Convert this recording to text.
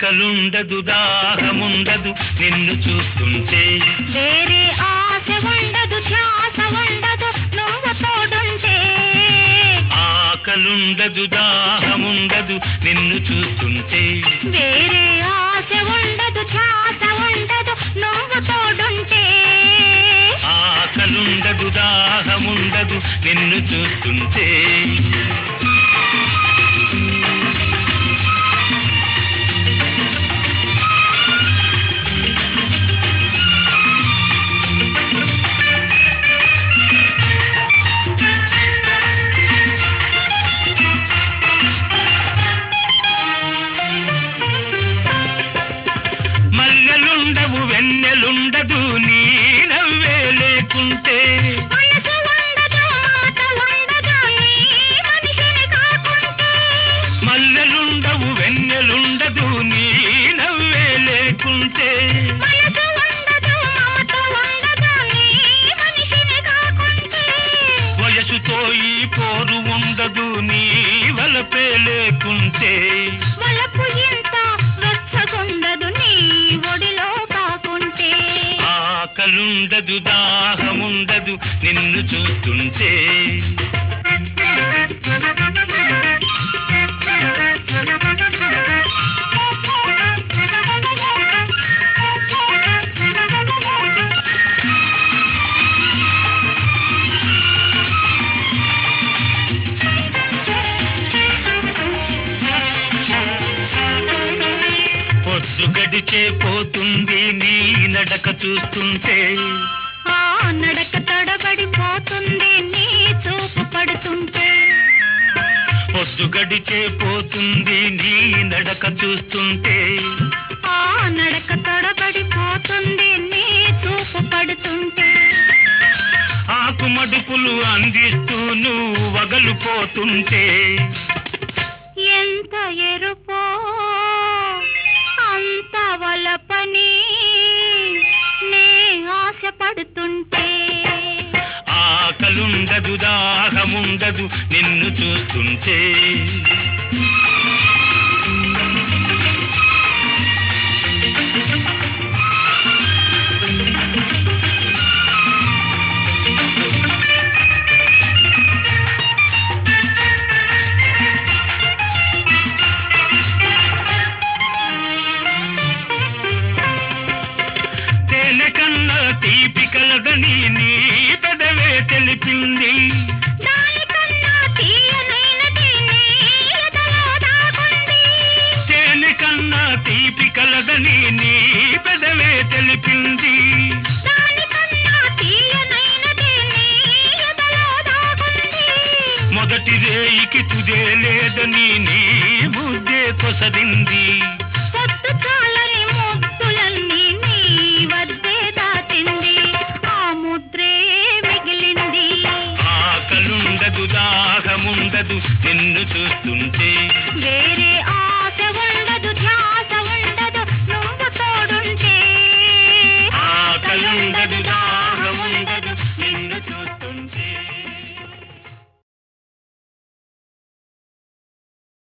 ఆకలుండదు దాహముండదు నిన్ను చూస్తుంటే వేరే ఆశ ఉండదు ధ్యాస ఉండదు నువ్వు తోడుంటే ఆకలుండదు దాహముండదు నిన్ను చూస్తుంటే వేరే ఆశ ఉండదు ధ్యాస ఉండదు నువ్వు తోడుంటే ఆకలుండదు దాహముండదు నిన్ను చూస్తుంటే మల్లెలుండవు వెన్నెలుండదు నీ నవ్వే లేకుంటే మనసు ఉండదు మాట ఉండదు నీ మనిషిని కాకుంటే మల్లెలుండవు వెన్నెలుండదు నీ నవ్వే లేకుంటే మనసు ఉండదు మమత ఉండదు నీ మనిషిని కాకుంటే వయసుతో ఈ పోరు ఉండదు నీ వలపే లేకుంటే వలపు ఇంత వెచ్చగుండదు నీ ఒడిలో కాకుంటే ఆకలుండదు దాహముండదు నిన్ను చూస్తుంటే పొద్దు గడిచే పోతుంది నీ నడక చూస్తుంటే ఆ నడక తడబడిపోతుంది నీ చూపు పడుతుంటే పొద్దు గడిచే పోతుంది నీ నడక చూస్తుంటే ఆ నడక తడబడిపోతుంది నీ చూపు పడుతుంటే ఆకు మడుపులు అందిస్తూ నువ్వు వగలు పోతుంటే ఎంత ఎరుపో అంత వలపని నే ఆశపడుతుంటే ఆకలుండదు దాహముండదు నిన్ను చూస్తుంటే తేనె కన్నా తీపి కలదని నీ పెదవే తెలిపింది దానికన్నా తీయనైనది నీ ఎదలో దాగుంది తేనె కన్నా తీపి కలదని నీ పెదవే తెలిపింది దానికన్నా తీయనైనది నీ ఎదలో దాగుంది మొదటి రేయికి తుదే లేదని నీ బుద్ధే కొసరింది పొద్దు చాలని ముద్దులన్నీ నీ వద్దే దాటింది ఆ ముద్రే మిగిలింది ఆకలుండదు దాహముండదు నిన్ను చూస్తుంటే వేరే ఆ